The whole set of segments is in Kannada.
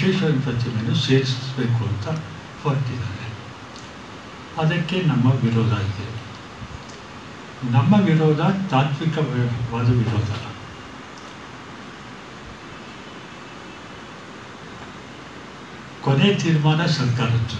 ವಿಶ್ವೇಶ್ವರನ ಪ್ರತಿಮೆಯನ್ನು ಸೇರಿಸಬೇಕು ಅಂತ ಹೊರಟಿದ್ದಾರೆ ಅದಕ್ಕೆ ನಮ್ಮ ವಿರೋಧ ಇದೆ ನಮ್ಮ ವಿರೋಧ ತಾತ್ವಿಕವಾದ ವಿರೋಧ ಕೊನೆ ತೀರ್ಮಾನ ಸರ್ಕಾರದ್ದು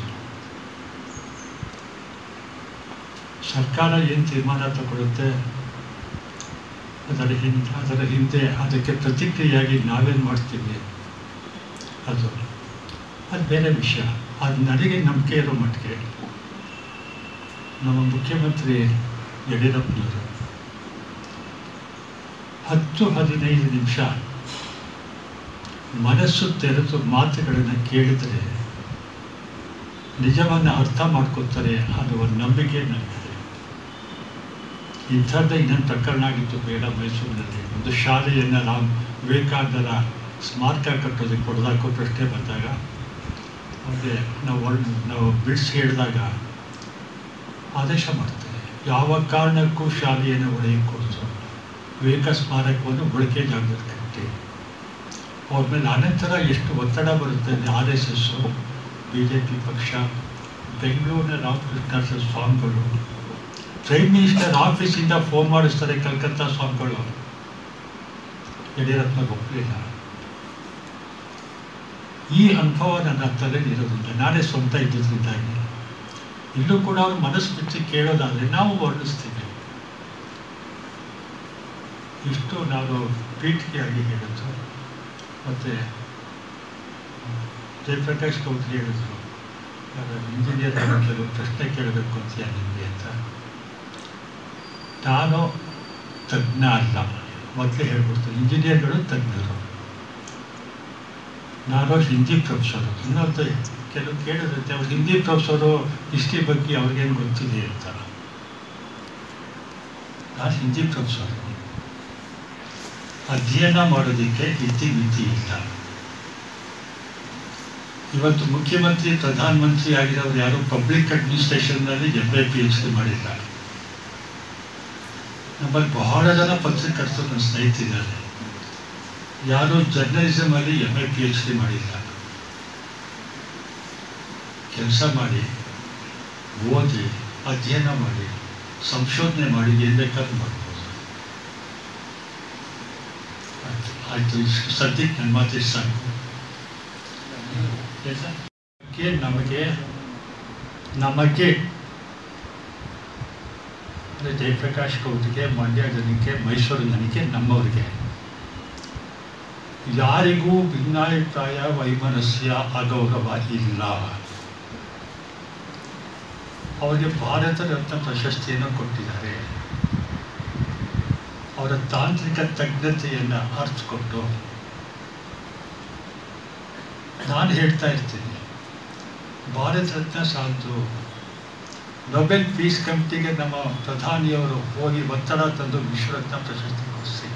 ಸರ್ಕಾರ ಏನು ತೀರ್ಮಾನ ತಗೊಳುತ್ತೆ ಅದರ ಹಿಂದೆ ಅದರ ಹಿಂದೆ ಅದಕ್ಕೆ ಪ್ರತಿಕ್ರಿಯೆಯಾಗಿ ನಾವೇನು ಮಾಡ್ತೀವಿ ಅದು ಅದು ಬೇರೆ ವಿಷಯ ಅದು ನನಗೆ ನಂಬಿಕೆ ಇರೋ ಮಟ್ಟಿಗೆ ನಮ್ಮ ಮುಖ್ಯಮಂತ್ರಿ ಯಡಿಯೂರಪ್ಪನವರು ಹತ್ತು ಹದಿನೈದು ನಿಮಿಷ ಮನಸ್ಸು ತೆರೆದು ಮಾತುಗಳನ್ನು ಕೇಳಿದರೆ ನಿಜವನ್ನು ಅರ್ಥ ಮಾಡ್ಕೊತಾರೆ ಅನ್ನುವ ನಂಬಿಕೆ ನನಗಿದೆ ಇಂಥದ್ದೇ ಇನ್ನೊಂದು ಪ್ರಕರಣ ಆಗಿತ್ತು ಬೇಡ ಮೈಸೂರಿನಲ್ಲಿ ಒಂದು ಶಾಲೆಯನ್ನು ನಾವು ವಿವೇಕಾನಂದರ ಸ್ಮಾರಕ ಕಟ್ಟೋದಕ್ಕೆ ಕೊಡದಾಕೋ ಪ್ರಶ್ನೆ ಬಂದಾಗ ಅವ್ರಿಗೆ ನಾವು ಒಳ್- ನಾವು ಬಿಡಿಸಿ ಹೇಳಿದಾಗ ಆದೇಶ ಮಾಡ್ತಾರೆ ಯಾವ ಕಾರಣಕ್ಕೂ ಶಾಲೆಯನ್ನು ಒಳಗೆ ಕೊಡಿಸು ವಿವೇಕ ಸ್ಮಾರಕವನ್ನು ಉಳಿಕೆ ಜಾಗದಲ್ಲಿ ಕಟ್ಟಿ ಅವ್ರ ಮೇಲೆ ಅನಂತರ ಎಷ್ಟು ಒತ್ತಡ ಬರುತ್ತೆ R S S B J P ಪಕ್ಷ ಬೆಂಗಳೂರಿನ ರಾಮಕೃಷ್ಣ ಸ್ವಾಮಿಗಳು ಪ್ರೈಮ್ ಮಿನಿಸ್ಟರ್ ಆಫೀಸಿಂದ ಫೋನ್ ಮಾಡಿಸ್ತಾರೆ ಕಲ್ಕತ್ತಾ ಸ್ವಾಮಿಗಳು ಯಡಿಯೂರಪ್ಪನ ಒಪ್ಪಲಿಲ್ಲ ಈ ಅನುಭವ ನನ್ನ ತಲೆಯಲ್ಲಿ ಇರೋದಿಲ್ಲ ನಾನೇ ಸ್ವಂತ ಇದ್ದಿದ್ದರಿಂದಾಗಿ ಇಲ್ಲೂ ಕೂಡ ಅವ್ರು ಮನಸ್ಸು ಬಿಟ್ಟು ಕೇಳೋದಾದರೆ ನಾವು ವರ್ಣಿಸ್ತೀವಿ ಇಷ್ಟು ನಾನು ಪೀಠಿಕೆಯಾಗಿ ಹೇಳಿದ್ದು ಮತ್ತು ಜಯಪ್ರಕಾಶ್ ಗೌಡ್ರು ಹೇಳಿದ್ರು ಇಂಜಿನಿಯರ್ ಕೆಲವು ಪ್ರಶ್ನೆ ಕೇಳಬೇಕು ಅಂತೀಯ ನಿಮಗೆ ಅಂತ ನಾನು ತಜ್ಞ ಅಲ್ಲ ಮೊದಲೇ ಹೇಳ್ಬಿಡ್ತೀನಿ ಇಂಜಿನಿಯರ್ಗಳು ತಜ್ಞರು ನಾನು ಹಿಂದಿ ಪ್ರೊಫೆಸರು ಇನ್ನೊಂದು ಕೆಲವು ಕೇಳಿರುತ್ತೆ ಅವ್ರು ಹಿಂದಿ ಪ್ರೊಫೆಸರು ಹಿಸ್ಟ್ರಿ ಬಗ್ಗೆ ಅವ್ರಿಗೇನು ಗೊತ್ತಿದೆ ಅಂತ ನಾನು ಹಿಂದಿ ಪ್ರೊಫೆಸರು ಅಧ್ಯಯನ ಮಾಡೋದಕ್ಕೆ ಇತಿ ಮಿತಿ ಇಲ್ಲ ಇವತ್ತು ಮುಖ್ಯಮಂತ್ರಿ ಪ್ರಧಾನಮಂತ್ರಿ ಆಗಿರೋರು ಯಾರು ಪಬ್ಲಿಕ್ ಅಡ್ಮಿನಿಸ್ಟ್ರೇಷನ್ನಲ್ಲಿ M A P H D ಮಾಡಿದ್ದಾರೆ ನಮ್ಮಲ್ಲಿ ಬಹಳ ಜನ ಪತ್ರಕರ್ತರು ನನ್ನ ಸ್ನೇಹಿತಿದ್ದಾರೆ ಯಾರು ಜರ್ನಲಿಸಮ್ ಅಲ್ಲಿ M A P H D ಮಾಡಿಲ್ಲ ಕೆಲಸ ಮಾಡಿ ಓದಿ ಅಧ್ಯಯನ ಮಾಡಿ ಸಂಶೋಧನೆ ಮಾಡಿ ಏನು ಬೇಕಾದ್ರೂ ಮಾಡ್ಬೋದು ಆಯ್ತು ಆಯಿತು ಇಷ್ಟು ಸದ್ಯಕ್ಕೆ ನನ್ನ ಮಾತು ಸಾಕು ಕೆ ನಮಗೆ ನಮಗೆ ಅಂದರೆ ಜಯಪ್ರಕಾಶ್ ಗೌಡ್ರಿಗೆ ಮಂಡ್ಯ ಜನಕ್ಕೆ ಮೈಸೂರು ಜನಕ್ಕೆ ನಮ್ಮವರಿಗೆ ಯಾರಿಗೂ ಭಿನ್ನಾಭಿಪ್ರಾಯ ವೈಮನಸ್ಯ ಅಗೌರವ ಇಲ್ಲ ಅವರಿಗೆ ಭಾರತ ರತ್ನ ಪ್ರಶಸ್ತಿಯನ್ನು ಕೊಟ್ಟಿದ್ದಾರೆ ಅವರ ತಾಂತ್ರಿಕ ತಜ್ಞತೆಯನ್ನು ಅರ್ಥಿಕೊಟ್ಟು ನಾನು ಹೇಳ್ತಾ ಇರ್ತೀನಿ ಭಾರತ ರತ್ನ ಸಾಲದು ನೊಬೆಲ್ ಪೀಸ್ ಕಮಿಟಿಗೆ ನಮ್ಮ ಪ್ರಧಾನಿಯವರು ಹೋಗಿ ಒತ್ತಡ ತಂದು ವಿಶ್ವರತ್ನ ಪ್ರಶಸ್ತಿ ಕೊಡಿಸಿ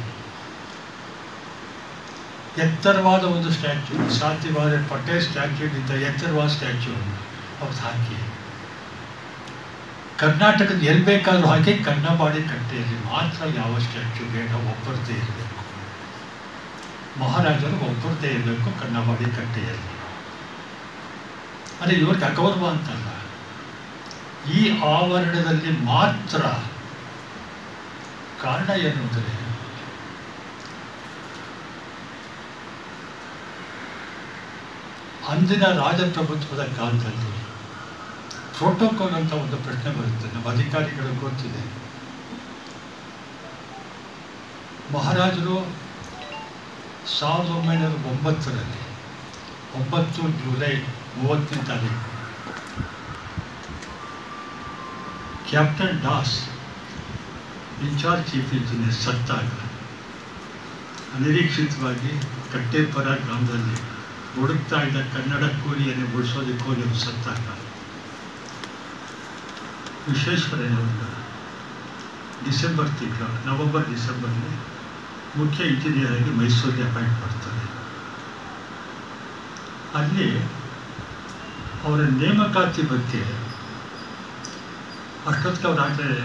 ಎತ್ತರವಾದ ಒಂದು ಸ್ಟ್ಯಾಚ್ಯೂ ಸಾಧ್ಯವಾದ ಪಟೇಲ್ ಸ್ಟ್ಯಾಚ್ಯೂಗಿಂತ ಎತ್ತರವಾದ ಸ್ಟ್ಯಾಚ್ಯೂ ಅವ್ರದ್ದು ಹಾಕಿ ಕರ್ನಾಟಕದ ಎಲ್ಲಿ ಬೇಕಾದ್ರೂ ಹಾಕಿ ಕನ್ನಂಬಾಡಿ ಕಟ್ಟೆಯಲ್ಲಿ ಮಾತ್ರ ಯಾವ ಸ್ಟ್ಯಾಚ್ಯೂ ಬೇಡ ಒಬ್ಬರದೇ ಇರಬೇಕು ಮಹಾರಾಜರು ಒಬ್ಬರದೇ ಇರಬೇಕು ಕನ್ನಂಬಾಡಿ ಕಟ್ಟೆಯಲ್ಲಿ ಅದೇ ಇವ್ರಿಗೆ ಅಗೌರವ ಅಂತಲ್ಲ ಈ ಆವರಣದಲ್ಲಿ ಮಾತ್ರ ಕಾರಣ ಏನು ಅಂದರೆ ಅಂದಿನ ರಾಜಪ್ರಭುತ್ವದ ಕಾಲದಲ್ಲಿ ಪ್ರೋಟೋಕಾಲ್ ಅಂತ ಒಂದು ಪ್ರಶ್ನೆ ಬರುತ್ತೆ ನಮ್ಮ ಅಧಿಕಾರಿಗಳಿಗೆ ಗೊತ್ತಿದೆ ಮಹಾರಾಜರು ಸಾವಿರದ ಒಂಬೈನೂರ ಒಂಬತ್ತರಲ್ಲಿ ಒಂಬತ್ತು ಜುಲೈ ಮೂವತ್ತನೇ ತಾರೀಕು ಕ್ಯಾಪ್ಟನ್ ಡಾಸ್ ಇನ್ಚಾರ್ಜ್ ಚೀಫ್ ಇಂಜಿನಿಯರ್ ಸತ್ತಾಗ ಅನಿರೀಕ್ಷಿತವಾಗಿ ಕಟ್ಟೆಪರ ಗ್ರಾಮದಲ್ಲಿ ಹುಡುಕ್ತಾ ಇದ್ದ ಕನ್ನಡ ಕೂಲಿಯನ್ನು ಉಳಿಸೋದಕ್ಕೆ ಹೋಗಿ ಅವ್ರು ಸತ್ತಾಗ ವಿಶ್ವೇಶ್ವರಯ್ಯನವ್ರನ್ನ ಡಿಸೆಂಬರ್ ತಿಂಗಳು ನವೆಂಬರ್ ಡಿಸೆಂಬರ್ಲಿ ಮುಖ್ಯ ಇಂಜಿನಿಯರ್ ಆಗಿ ಮೈಸೂರಿಗೆ ಅಪಾಯಿಂಟ್ ಮಾಡ್ತಾರೆ ಅಲ್ಲಿ ಅವರ ನೇಮಕಾತಿ ಬಗ್ಗೆ ಅಷ್ಟೊತ್ತಿಗೆ ಅವರಾಗಲೇ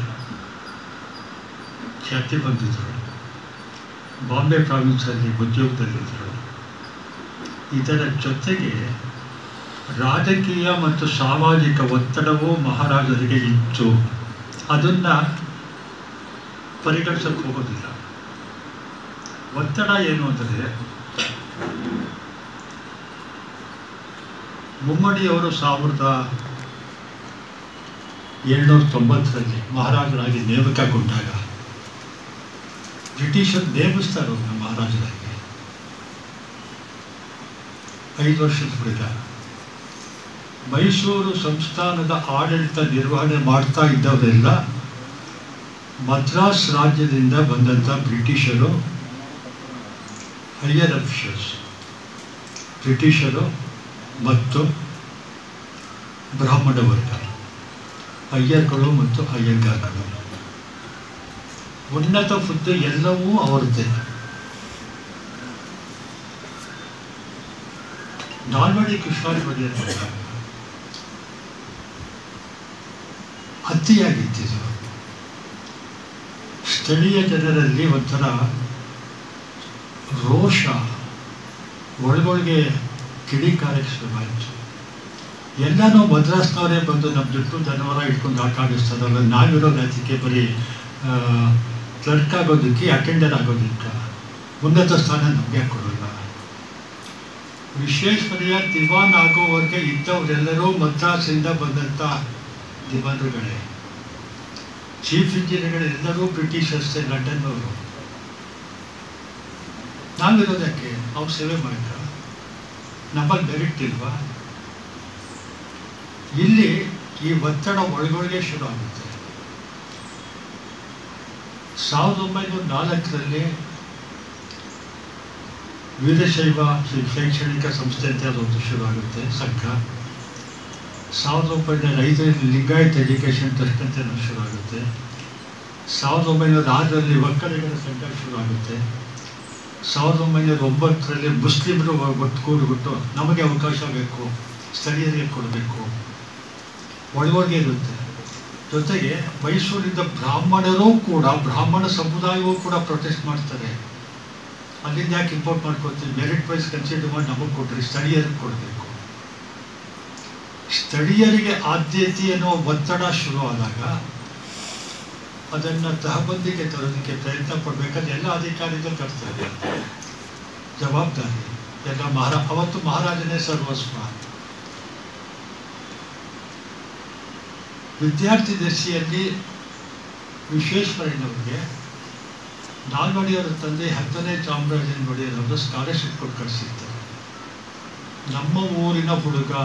ಖ್ಯಾತಿ ಬಂದಿದ್ದರು ಬಾಂಬೆ ಪ್ರಾವಿನ್ಸಲ್ಲಿ ಉದ್ಯೋಗದಲ್ಲಿದ್ದರು ಇದರ ಜೊತೆಗೆ ರಾಜಕೀಯ ಮತ್ತು ಸಾಮಾಜಿಕ ಒತ್ತಡವೂ ಮಹಾರಾಜರಿಗೆ ಇತ್ತು ಅದನ್ನು ಪರಿಗಣಿಸಕ್ಕೆ ಹೋಗೋದಿಲ್ಲ ಒತ್ತಡ ಏನು ಅಂದರೆ ಮುಮ್ಮಡಿಯವರು ಸಾವಿರದ ಏಳ್ನೂರ ತೊಂಬತ್ತರಲ್ಲಿ ಮಹಾರಾಜರಾಗಿ ನೇಮಕಗೊಂಡಾಗ ಬ್ರಿಟಿಷರು ನೇಮಿಸ್ತಾರೆ ಅವ್ರನ್ನ ಮಹಾರಾಜರಾಗಿ ಐದು ವರ್ಷದ ಹುಡುಗ ಮೈಸೂರು ಸಂಸ್ಥಾನದ ಆಡಳಿತ ನಿರ್ವಹಣೆ ಮಾಡ್ತಾ ಇದ್ದವರೆಲ್ಲ ಮದ್ರಾಸ್ ರಾಜ್ಯದಿಂದ ಬಂದಂಥ ಬ್ರಿಟಿಷರು ಹೈಯರ್ ಅಫಿಷಿಯಲ್ಸ್ ಬ್ರಿಟಿಷರು ಮತ್ತು ಬ್ರಾಹ್ಮಣ ವರ್ಗ ಅಯ್ಯರ್ಗಳು ಮತ್ತು ಅಯ್ಯಂಗಾರಗಳು ಉನ್ನತ ಹುದ್ದೆ ಎಲ್ಲವೂ ಅವರದ್ದೇ ನಾಲ್ವಡಿ ಕೃಷ್ಣಾಧಿಪತಿ ಅತಿಯಾಗಿದ್ದಿದ್ದು ಸ್ಥಳೀಯ ಜನರಲ್ಲಿ ಒಂಥರ ರೋಷ ಒಳಗೊಳಗೆ ಕಿಡಿಕಾರಕ್ಕೆ ಶುರುವಾಯಿತು ಎಲ್ಲನೂ ಮದ್ರಾಸ್ನವರೇ ಬಂದು ನಮ್ಮ ಜುಟ್ಟು ಜನವರ ಇಟ್ಕೊಂಡು ಆಟ ಆಡಿಸ್ತಾರಲ್ಲ ನಾವಿರೋದು ಅದಕ್ಕೆ ಬರೀ ಕ್ಲರ್ಕ್ ಆಗೋದಕ್ಕೆ ಅಟೆಂಡರ್ ಆಗೋದಕ್ಕೆ ಉನ್ನತ ಸ್ಥಾನ ನಮಗೆ ಕೊಡೋಲ್ಲ ವಿಶ್ವೇಶ್ವರಯ್ಯ ದಿವಾನ್ ಆಗೋವರೆಗೆ ಇದ್ದವರೆಲ್ಲರೂ ಮದ್ರಾಸಿಂದ ಬಂದಂಥ ದಿವಾನರುಗಳೇ ಚೀಫ್ ಇಂಜಿನಿಯರ್ಗಳೆಲ್ಲರೂ ಬ್ರಿಟಿಷರ್ಸೇ ಲಂಡನ್ನವರು ನಾವಿರೋದಕ್ಕೆ ಅವ್ರು ಸೇವೆ ಮಾಡಿದ್ರ ನಮ್ಮಲ್ಲಿ ಮೆರಿಟ್ ಇಲ್ವಾ ಇಲ್ಲಿ ಈ ಒತ್ತಡ ಒಳಗೊಳಗೆ ಶುರು ಆಗುತ್ತೆ ಸಾವಿರದ ಒಂಬೈನೂರ ನಾಲ್ಕರಲ್ಲಿ ವೀರಶೈವ ಶೈಕ್ಷಣಿಕ ಸಂಸ್ಥೆ ಅಂತ ಅದೊಂದು ಶುರು ಆಗುತ್ತೆ ಸಂಘ ಸಾವಿರದ ಒಂಬೈನೂರ ಐದರಲ್ಲಿ ಲಿಂಗಾಯತ್ ಎಜುಕೇಷನ್ ಟ್ರಸ್ಟ್ ಅಂತ ಶುರು ಆಗುತ್ತೆ ಸಾವಿರದ ಒಂಬೈನೂರ ಆರರಲ್ಲಿ ಒಕ್ಕಲಿಗರ ಸಂಘ ಶುರು ಆಗುತ್ತೆ ಸಾವಿರದ ಒಂಬೈನೂರ ಒಂಬತ್ತರಲ್ಲಿ ಮುಸ್ಲಿಮರು ಒಟ್ಟುಗೂಡಿಬಿಟ್ಟು ನಮಗೆ ಅವಕಾಶ ಬೇಕು ಸ್ಥಳೀಯರಿಗೆ ಕೊಡಬೇಕು ಒಳಗೊಳಗೆ ಇರುತ್ತೆ ಜೊತೆಗೆ ಮೈಸೂರಿಂದ ಬ್ರಾಹ್ಮಣರೂ ಕೂಡ ಬ್ರಾಹ್ಮಣ ಸಮುದಾಯವೂ ಕೂಡ ಪ್ರೊಟೆಸ್ಟ್ ಮಾಡ್ತಾರೆ ಅಲ್ಲಿಂದ ಯಾಕೆ ಇಂಪೋರ್ಟ್ ಮಾಡ್ಕೊತೀವಿ ಮೆರಿಟ್ ವೈಸ್ ಕನ್ಸಿಡರ್ ಮಾಡಿ ನಮಗೆ ಕೊಟ್ಟರೆ ಸ್ಥಳೀಯರಿಗೆ ಕೊಡಬೇಕು ಸ್ಥಳೀಯರಿಗೆ ಆದ್ಯತೆ ಅನ್ನೋ ಒತ್ತಡ ಶುರುವಾದಾಗ ಅದನ್ನು ತಹಬಂದಿಗೆ ತರೋದಕ್ಕೆ ಪ್ರಯತ್ನ ಪಡಬೇಕಾದ್ರೆ ಎಲ್ಲ ಅಧಿಕಾರಿಗಳು ಕರ್ತವ್ಯ ಜವಾಬ್ದಾರಿ ಎಲ್ಲ ಮಹಾರಾ ಅವತ್ತು ಮಹಾರಾಜನೇ ಸರ್ವಸ್ವ ವಿದ್ಯಾರ್ಥಿ ದರ್ಶಿಯಲ್ಲಿ ವಿಶ್ವೇಶ್ವರಯ್ಯನವ್ರಿಗೆ ನಾಲ್ವಡಿಯವರ ತಂದೆ ಹತ್ತನೇ ಚಾಮರಾಜನ ಒಡೆಯರವರು ಸ್ಕಾಲರ್ಶಿಪ್ ಕೊಟ್ಟು ಕಳಿಸಿರ್ತಾರೆ ನಮ್ಮ ಊರಿನ ಹುಡುಗ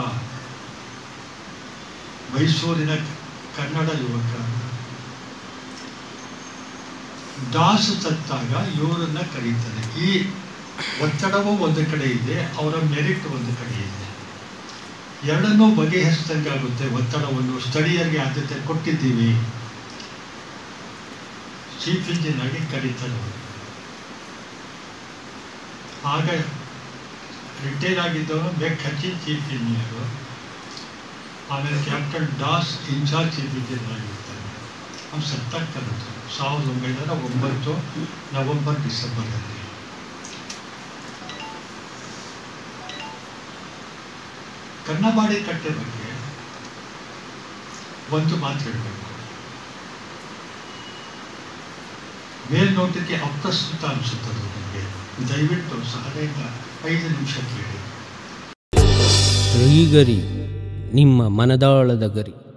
ಮೈಸೂರಿನ ಕನ್ನಡ ಯುವಕ ದಾಸು ತತ್ತಾಗ ಇವರನ್ನ ಕರೀತಾರೆ ಈ ಒತ್ತಡವೂ ಒಂದು ಕಡೆ ಇದೆ ಅವರ ಮೆರಿಟ್ ಒಂದು ಕಡೆ ಇದೆ ಎರಡನ್ನೂ ಬಗೆಹರಿಸಿದಂಗಾಗುತ್ತೆ ಒತ್ತಡವನ್ನು ಸ್ಥಳೀಯರಿಗೆ ಆದ್ಯತೆ ಕೊಟ್ಟಿದ್ದೀವಿ ಚೀಫ್ ಇಂಜಿನ್ ಆಗಿ ಕರೀತಾರೆ ಅವರು ಆಗ ರಿಟೈರ್ ಆಗಿದ್ದವರು ಬೆಕ್ ಹಚ್ಚಿ ಚೀಫ್ ಇಂಜಿನಿಯರು ಆಮೇಲೆ ಕ್ಯಾಪ್ಟನ್ ಡಾಸ್ ಇನ್ಚಾರ್ಜ್ ಚೀಫ್ ಇಂಜಿನಿಯರ್ ಆಗಿರ್ತಾರೆ ಅವ್ನು ಸತ್ತಾಗ್ತಾರೆ ಸಾವಿರದ ಒಂಬೈನೂರ ಒಂಬತ್ತು ನವೆಂಬರ್ ಡಿಸೆಂಬರ್ನಲ್ಲಿ ಕನ್ನಂಬಾಡಿ ಕಟ್ಟೆ ಬಗ್ಗೆ ಒಂದು ಮಾತು ಹೇಳಬೇಕು ಮೇಲ್ನೋಟಕ್ಕೆ ಅಪ್ರಸ್ತುತ ಅನಿಸುತ್ತದೆ ನಿಮಗೆ ದಯವಿಟ್ಟು ಸಹನೆಯಿಂದ ಐದು ನಿಮಿಷ ಕೇಳಿ ಗರಿ ನಿಮ್ಮ ಮನದಾಳದ ಗರಿ